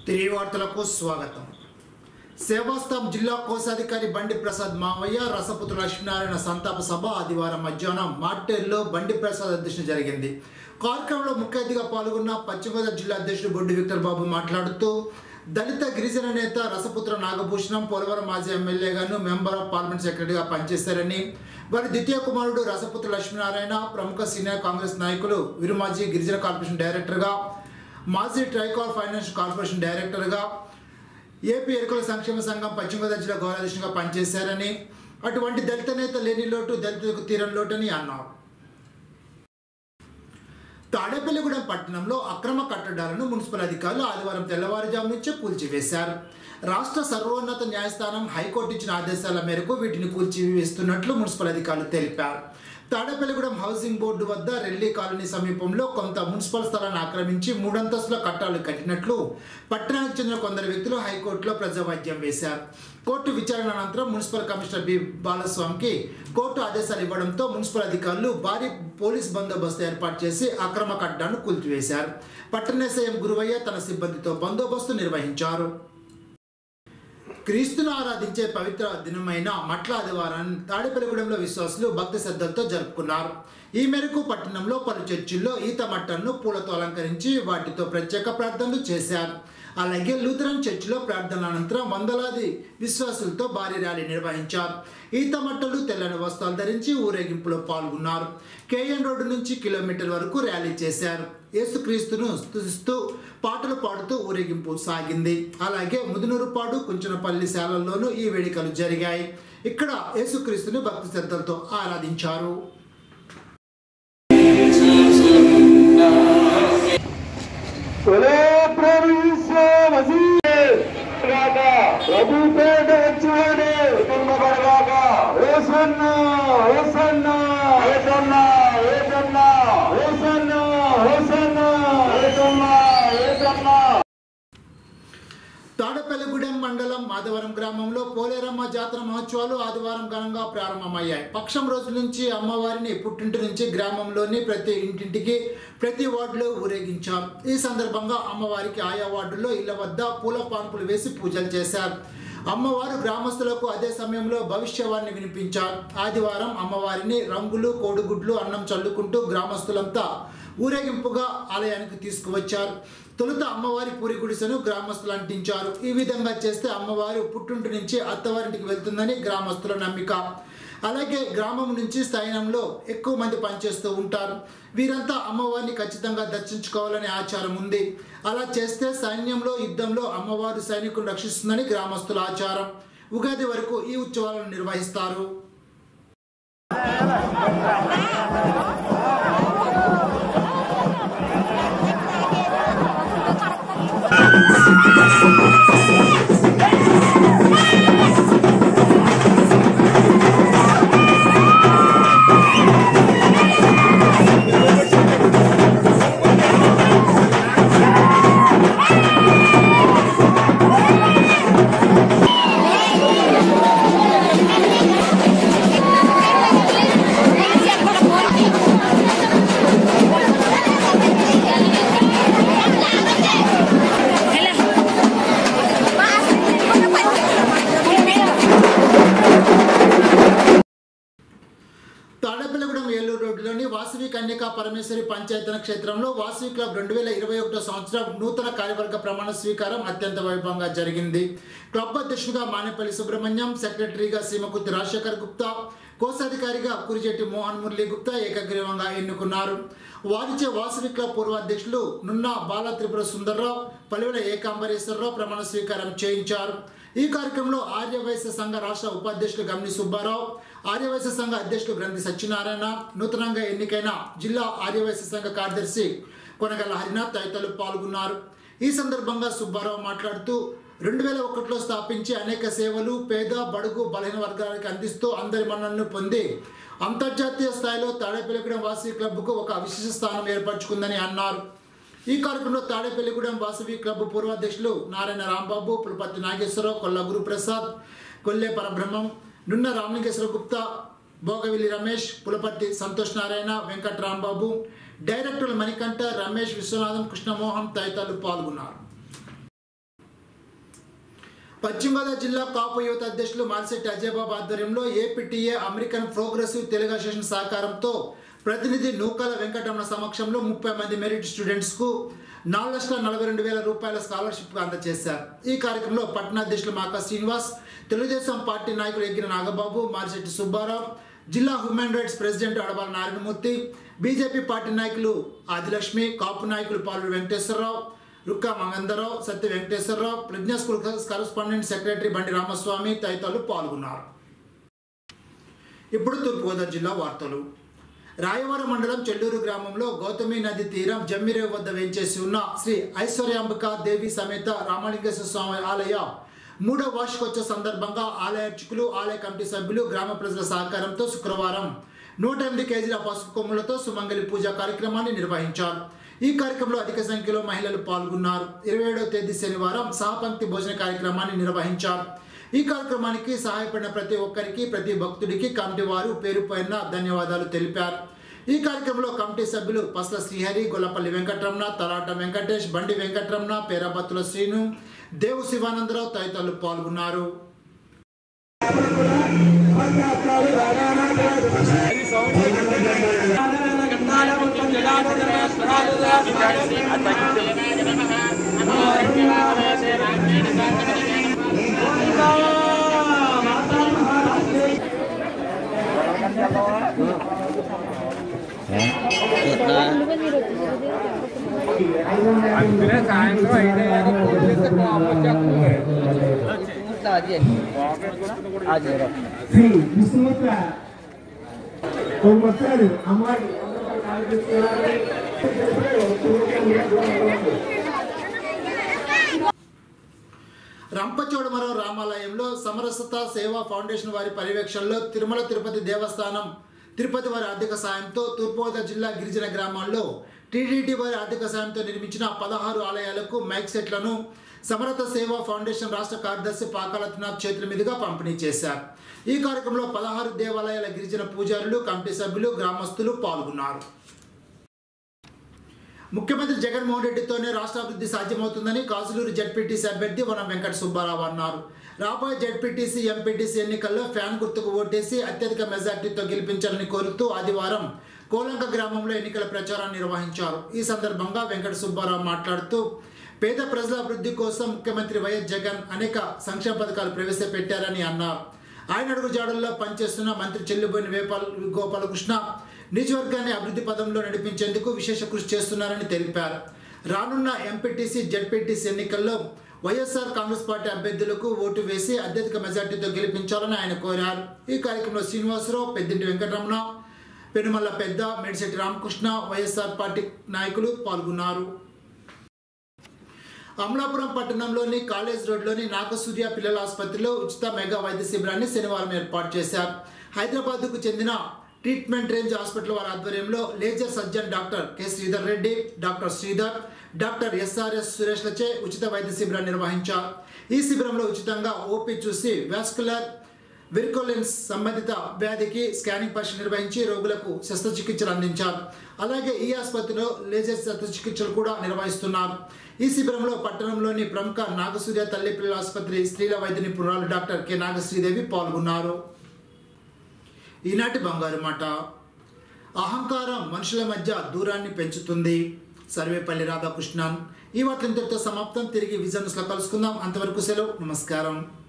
తిరిగి వార్తలకు స్వాగతం సేవాస్థం జిల్లా కోశాధికారి బండి ప్రసాద్ మావయ్య రసపుత్ర లక్ష్మీనారాయణ సంతాప సభ ఆదివారం మధ్యాహ్నం మార్టేర్లో బండి ప్రసాద్ అధ్యక్షత జరిగింది కార్యక్రమంలో ముఖ్య అతిథిగా పాల్గొన్న పశ్చిమ గోదావరి జిల్లా అధ్యక్షుడు బొడ్డు విక్టర్ బాబు మాట్లాడుతూ దళిత గిరిజన నేత రసపుత్ర నాగభూషణం పోలవరం మాజీ ఎమ్మెల్యేగాను మెంబర్ ఆఫ్ పార్లమెంట్ సెక్రటరీగా పనిచేశారని వారి ద్వితీయ కుమారుడు రసపుత్ర లక్ష్మీనారాయణ ప్రముఖ సీనియర్ కాంగ్రెస్ నాయకులు విరుమాజీ గిరిజన కార్పొరేషన్ డైరెక్టర్గా మాజీ ట్రైకాల్ ఫైనాన్స్ కార్పొరేషన్ డైరెక్టర్గా ఏపీ ఎరుకుల సంక్షేమ సంఘం పశ్చిమ గోదావరి జిల్లా గౌరవాధ్యక్షునిగా పనిచేశారని అటువంటి దళిత నేత లేని లోటు దళితులకు తీరని లోటని అన్నారు తాడేపల్లిగూడెం పట్టణంలో అక్రమ కట్టడాలను మున్సిపల్ అధికారులు ఆదివారం తెల్లవారుజాము నుంచే కూల్చివేశారు రాష్ట్ర సర్వోన్నత న్యాయస్థానం హైకోర్టు ఇచ్చిన ఆదేశాల మేరకు వీటిని కూల్చివేస్తున్నట్లు మున్సిపల్ అధికారులు తెలిపారు తాడేపల్లిగూడెం హౌసింగ్ బోర్డు వద్ద రెల్లి కాలనీ సమీపంలో కొంత మున్సిపల్ స్థలాన్ని ఆక్రమించి మూడంతస్తుల కట్టాలు కట్టినట్లు పట్టణానికి చెందిన కొందరు వ్యక్తులు హైకోర్టులో ప్రజావాద్యం వేశారు కోర్టు విచారణ అనంతరం మున్సిపల్ కమిషనర్ బి బాలస్వామికి కోర్టు ఆదేశాలు ఇవ్వడంతో మున్సిపల్ అధికారులు భారీ పోలీస్ బందోబస్తు ఏర్పాటు చేసి అక్రమ కట్టడాన్ని కూల్చివేశారు పట్టణ సీఎం గురువయ్య తన సిబ్బందితో బందోబస్తు నిర్వహించారు క్రీస్తును ఆరాధించే పవిత్ర దినమైన మట్ల ఆదివారాన్ని తాడేపల్లిగూడెంలో విశ్వాసులు భక్తి శ్రద్ధలతో జరుపుకున్నారు ఈ మేరకు పట్టణంలో పలు చర్చిల్లో ఈత మట్టలను పూలతో అలంకరించి వాటితో ప్రత్యేక ప్రార్థనలు చేశారు అలాగే లూథరన్ చర్చిలో ప్రార్థనల అనంతరం వందలాది విశ్వాసులతో భారీ ర్యాలీ నిర్వహించారు ఈత మట్టలు తెల్లని వస్త్రాలు ధరించి ఊరేగింపులో పాల్గొన్నారు కేఎన్ రోడ్డు నుంచి కిలోమీటర్ వరకు ర్యాలీ చేశారు యేసుక్రీస్తును స్తుతిస్తూ పాటలు పాడుతూ ఊరేగింపు సాగింది అలాగే ముదునూరుపాడు కుంచనపల్లి శాలల్లోనూ ఈ వేడుకలు జరిగాయి ఇక్కడ యేసుక్రీస్తుని భక్తి శ్రద్ధలతో ఆరాధించారు बोले प्रभु यीशु मसीह గాక ప్రభు పేట వచ్చాడు తుమ్మబడగాక ఓసన్న ఓసన్న ఓసన్న ఓసన్న ఓసన్న ఓసన్న ఓసన్న ఓసన్న తాడపల్లిగూడెం మండలం మాధవరం గ్రామంలో పోలేరమ్మ జాతర మహోత్సవాలు ఆదివారం ఘనంగా ప్రారంభమయ్యాయి పక్షం రోజుల నుంచి అమ్మవారిని పుట్టింటి నుంచి గ్రామంలోని ప్రతి ఇంటింటికి ప్రతి వార్డులో ఊరేగించారు ఈ సందర్భంగా అమ్మవారికి ఆయా వార్డుల్లో ఇళ్ల వద్ద పూల పాన్పులు వేసి పూజలు చేశారు అమ్మవారు గ్రామస్తులకు అదే సమయంలో భవిష్యవాణి వినిపించారు ఆదివారం అమ్మవారిని రంగులు కోడిగుడ్లు అన్నం చల్లుకుంటూ గ్రామస్తులంతా ఊరేగింపుగా ఆలయానికి తీసుకువచ్చారు తొలుత అమ్మవారి పూరి గుడిసెను గ్రామస్తులు అంటించారు ఈ విధంగా చేస్తే అమ్మవారు పుట్టింటి నుంచి అత్తవారింటికి వెళ్తుందని గ్రామస్తుల నమ్మిక అలాగే గ్రామం నుంచి స్థాయినంలో ఎక్కువ మంది పనిచేస్తూ ఉంటారు వీరంతా అమ్మవారిని ఖచ్చితంగా దర్శించుకోవాలనే ఆచారం ఉంది అలా చేస్తే సైన్యంలో యుద్ధంలో అమ్మవారు సైనికులను రక్షిస్తుందని గ్రామస్తుల ఆచారం ఉగాది వరకు ఈ ఉత్సవాలను నిర్వహిస్తారు తాడేపల్లిగూడెం ఏలూరు రోడ్డులోని వాసవి కన్యకా పరమేశ్వరి పంచాయతన క్షేత్రంలో వాసవి క్లబ్ రెండు వేల ఇరవై ఒకటో సంవత్సరం నూతన కార్యవర్గ ప్రమాణ స్వీకారం అత్యంత వైభవంగా జరిగింది క్లబ్ అధ్యక్షుడిగా మానేపల్లి సుబ్రహ్మణ్యం సెక్రటరీగా సీమకుర్తి రాజశేఖర్ గుప్తా కోశాధికారిగా కురిజెట్టి మోహన్ మురళీ గుప్తా ఏకగ్రీవంగా ఎన్నుకున్నారు వారిచే వాసవి క్లబ్ పూర్వ అధ్యక్షులు నున్న బాల త్రిపుర సుందర్రావు పలువుల ఏకాంబరేశ్వరరావు ప్రమాణ స్వీకారం చేయించారు ఈ కార్యక్రమంలో ఆర్యవైశ్య సంఘ రాష్ట్ర ఉపాధ్యక్షులు గమ్ని సుబ్బారావు ఆర్యవైశ్య సంఘ అధ్యక్షులు గ్రంథి సత్యనారాయణ నూతనంగా ఎన్నికైన జిల్లా ఆర్యవైశ్య సంఘ కార్యదర్శి కొనగల హరినాథ్ తదితరులు పాల్గొన్నారు ఈ సందర్భంగా సుబ్బారావు మాట్లాడుతూ రెండు వేల ఒకటిలో స్థాపించి అనేక సేవలు పేద బడుగు బలహీన వర్గానికి అందిస్తూ అందరి మన్ననను పొంది అంతర్జాతీయ స్థాయిలో తాడేపల్లిగూడెం వాసవి క్లబ్కు ఒక విశిష్ట స్థానం ఏర్పరచుకుందని అన్నారు ఈ కార్యక్రమంలో తాడేపల్లిగూడెం వాసవి క్లబ్ పూర్వాధ్యక్షులు నారాయణ రాంబాబు పులపతి నాగేశ్వరరావు కొల్ల గురుప్రసాద్ కొల్లె పరబ్రహ్మం నున్న రామలింగేశ్వర గుప్తా భోగవిల్లి రమేష్ పులపర్తి సంతోష్ నారాయణ వెంకట రాంబాబు డైరెక్టర్లు మణికంఠ రమేష్ విశ్వనాథం కృష్ణమోహన్ తదితరులు పాల్గొన్నారు పశ్చిమ గోదావరి జిల్లా కాపు యువత అధ్యక్షులు మార్సెట్టి అజయబాబు ఆధ్వర్యంలో APTA American Progressive Telugu Association సహకారంతో ప్రతినిధి నూకల వెంకటరమణ సమక్షంలో ముప్పై మంది మెరిట్ స్టూడెంట్స్కు నాలుగు లక్షల నలభై రెండు వేల రూపాయల స్కాలర్షిప్ అందజేశారు ఈ కార్యక్రమంలో పట్టణాధ్యక్షులు మాకా శ్రీనివాస్ తెలుగుదేశం పార్టీ నాయకులు ఎగ్గిన నాగబాబు మార్చెట్టి సుబ్బారావు జిల్లా human rights president Adavala Narayanamurthy BJP party నాయకులు ఆదిలక్ష్మి కాపు నాయకులు Paluru Venkateswararao Rukka Mangandhararao Satya Venkateswararao Pragna school correspondent secretary Bandi Ramaswamy తదితరులు పాల్గొన్నారు ఇప్పుడు తూర్పుగోదావరి జిల్లా వార్తలు రాయవరం మండలం చెల్లూరు గ్రామంలో గౌతమి నది తీరం జమ్మిరేవు వద్ద వేంచేసి ఉన్న శ్రీ ఐశ్వర్యాంబిక దేవి సమేత రామలింగేశ్వర స్వామి ఆలయ మూడో వార్షికోత్సవ సందర్భంగా ఆలయ అర్చకులు ఆలయ కమిటీ సభ్యులు గ్రామ ప్రజల సహకారంతో శుక్రవారం నూట ఎనిమిది కేజీల పసుపు కొమ్ములతో సుమంగళి పూజ కార్యక్రమాన్ని నిర్వహించారు ఈ కార్యక్రమంలో అధిక సంఖ్యలో మహిళలు పాల్గొన్నారు ఇరవై ఏడవ తేదీ శనివారం సహపంక్తి భోజన కార్యక్రమాన్ని నిర్వహించారు ఈ కార్యక్రమానికి సహాయపడిన ప్రతి ఒక్కరికి ప్రతి భక్తుడికి కమిటీ వారు పేరు పైన ధన్యవాదాలు తెలిపారు ఈ కార్యక్రమంలో కమిటీ సభ్యులు పస్ల శ్రీహరి గొల్లపల్లి వెంకటరమణ తలాట వెంకటేష్ బండి వెంకటరమణ పేరాబత్తుల శ్రీను దేవు శివానందరావు తదితరులు పాల్గొన్నారు అందుకనే సాయంత్రం ఐదు ఫోన్ చేస్తే మా అమ్మ వచ్చేస్తుంది శ్రీ విష్ణుమిత్ర ఒక వస్తాడు అమ్మాయి రంపచోడవరం రామాలయంలో సమరసత సేవా ఫౌండేషన్ వారి పర్యవేక్షణలో తిరుమల తిరుపతి దేవస్థానం తిరుపతి వారి ఆర్థిక సాయంతో తూర్పుగోదావరి జిల్లా గిరిజన గ్రామాల్లో టీడీటీ వారి ఆర్థిక సాయంతో నిర్మించిన పదహారు ఆలయాలకు మైక్ సెట్లను సమరత సేవా ఫౌండేషన్ రాష్ట్ర కార్యదర్శి పాకాల త్రినాథ్ చేతుల మీదుగా పంపిణీ చేశారు ఈ కార్యక్రమంలో పదహారు దేవాలయాల గిరిజన పూజారులు కమిటీ సభ్యులు గ్రామస్తులు పాల్గొన్నారు ముఖ్యమంత్రి జగన్మోహన్ రెడ్డితోనే రాష్ట్ర అభివృద్ధి సాధ్యమవుతుందని కాసులూరు జడ్పీటీసీ అభ్యర్థి వనం వెంకట సుబ్బారావు అన్నారు రాబోయే జడ్పీటీసీ ఎంపీటీసీ ఎన్నికల్లో ఫ్యాన్ గుర్తుకు ఓటేసి అత్యధిక మెజార్టీతో గెలిపించాలని కోరుతూ ఆదివారం కోలంక గ్రామంలో ఎన్నికల ప్రచారాన్ని నిర్వహించారు ఈ సందర్భంగా వెంకట సుబ్బారావు మాట్లాడుతూ పేద ప్రజల అభివృద్ధి కోసం ముఖ్యమంత్రి వైఎస్ జగన్ అనేక సంక్షేమ పథకాలు ప్రవేశపెట్టారని అన్నారు ఆయన అడుగు జాడల్లో పనిచేస్తున్న మంత్రి చెల్లిబోయిన వేపాల్ గోపాలకృష్ణ నియోజకవర్గాన్ని అభివృద్ధి పదంలో నడిపించేందుకు విశేష కృషి చేస్తున్నారని తెలిపారు రానున్న ఎంపీటీసీ జడ్పీటీసీ ఎన్నికల్లో వైఎస్ఆర్ కాంగ్రెస్ పార్టీ అభ్యర్థులకు ఓటు వేసి అత్యధిక మెజార్టీతో గెలిపించాలని ఆయన కోరారు ఈ కార్యక్రమంలో శ్రీనివాసరావు పెద్దింటి వెంకటరమణ పెనుమల్ల పెద్ద మేడిశెట్టి రామకృష్ణ వైఎస్ఆర్ పార్టీ నాయకులు పాల్గొన్నారు అమలాపురం పట్టణంలోని కాలేజ్ రోడ్లోని నాగసూర్య పిల్లల ఆసుపత్రిలో ఉచిత మెగా వైద్య శిబిరాన్ని శనివారం ఏర్పాటు చేశారు హైదరాబాద్కు చెందిన ట్రీట్మెంట్ రేంజ్ హాస్పిటల్ వారి ఆధ్వర్యంలో laser surgeon doctor K Sridhar Reddy doctor Sridhar doctor SRS సురేష్లచే ఉచిత వైద్య శిబిరాన్ని నిర్వహించారు ఈ శిబిరంలో ఉచితంగా ఓపీ చూసి వాస్కులర్ విర్కోలెన్స్ సంబంధిత వ్యాధికి స్కానింగ్ పరీక్ష నిర్వహించి రోగులకు శస్త్రచికిత్సలు అందించారు అలాగే ఈ ఆసుపత్రిలో లేజర్ శస్త్రచికిత్సలు కూడా నిర్వహిస్తున్నారు ఈ శిబిరంలో పట్టణంలోని ప్రముఖ నాగసూర్య తల్లి పిల్లల ఆసుపత్రి స్త్రీల వైద్య నిపుణురాలు డాక్టర్ కె నాగశ్రీదేవి పాల్గొన్నారు ఈనాటి బంగారు మాట అహంకారం మనుషుల మధ్య దూరాన్ని పెంచుతుంది సర్వేపల్లి రాధాకృష్ణన్ ఈ వార్తలు ఇంతటితో సమాప్తం తిరిగి విజన్స్లో కలుసుకుందాం అంతవరకు సెలవు నమస్కారం